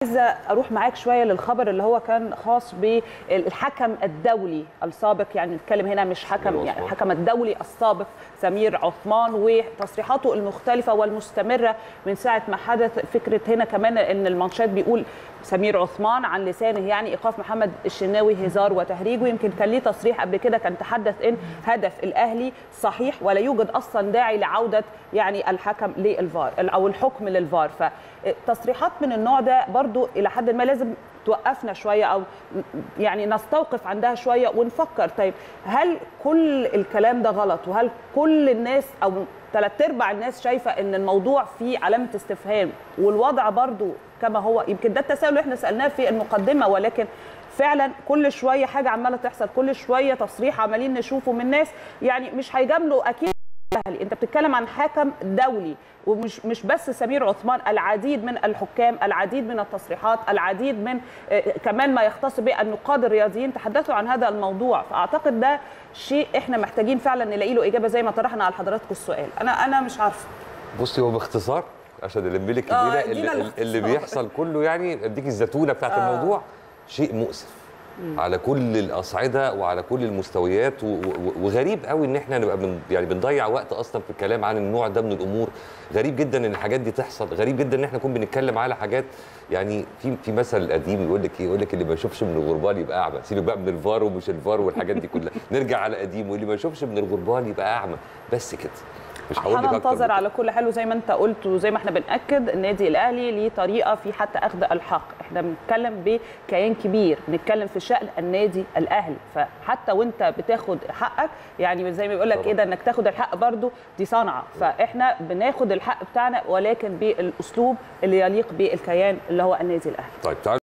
عايزه اروح معاك شويه للخبر اللي هو كان خاص بالحكم الدولي السابق يعني نتكلم هنا مش حكم يعني الحكم الدولي السابق سمير عثمان وتصريحاته المختلفه والمستمره من ساعه ما حدث فكره هنا كمان ان المانشات بيقول سمير عثمان عن لسانه يعني ايقاف محمد الشناوي هزار وتهريج ويمكن كان ليه تصريح قبل كده كان تحدث ان هدف الاهلي صحيح ولا يوجد اصلا داعي لعوده يعني الحكم للفار او الحكم للفار فتصريحات من النوع ده برضو الى حد ما لازم توقفنا شويه او يعني نستوقف عندها شويه ونفكر طيب هل كل الكلام ده غلط وهل كل الناس او ثلاث ارباع الناس شايفه ان الموضوع فيه علامه استفهام والوضع برضو كما هو يمكن ده التساؤل اللي احنا سالناه في المقدمه ولكن فعلا كل شويه حاجه عماله تحصل كل شويه تصريح عمالين نشوفه من ناس يعني مش هيجاملوا اكيد الاهلي انت بتتكلم عن حكم دولي ومش مش بس سمير عثمان العديد من الحكام العديد من التصريحات العديد من كمان ما يختص به النقاد الرياضيين تحدثوا عن هذا الموضوع فاعتقد ده شيء احنا محتاجين فعلا نلاقي له اجابه زي ما طرحنا على حضراتكم السؤال انا انا مش عارفه بصي هو باختصار عشان الامبيل الكبيره آه، اللي, ادينا اللي بيحصل كله يعني اديك الزتونه بتاعت آه. الموضوع شيء مؤسف على كل الاصعده وعلى كل المستويات و- و- وغريب قوي ان احنا نبقى من يعني بنضيع وقت اصلا في الكلام عن النوع ده من الامور غريب جدا ان الحاجات دي تحصل غريب جدا ان احنا نكون بنتكلم على حاجات يعني في في مثل قديم يقول لك ايه يقول لك اللي ما يشوفش من الغربال يبقى اعمى سيبك بقى من الفار ومش الفار والحاجات دي كلها نرجع على قديم واللي ما يشوفش من الغربال يبقى اعمى بس كده مش هقول لك اكتر من هننتظر كده. على كل حال وزي ما انت قلت وزي ما احنا بناكد النادي الاهلي ليه طريقه في حتى اخذ الحق احنا بنتكلم بكيان كبير بنتكلم في شان النادي الاهلي فحتى وانت بتاخد حقك يعني زي ما بيقول لك طبعا. كده انك تاخد الحق برضو دي صنعه فاحنا بناخد الحق بتاعنا ولكن بالاسلوب اللي يليق بالكيان اللي هو النادي الاهلي طيب تعالوا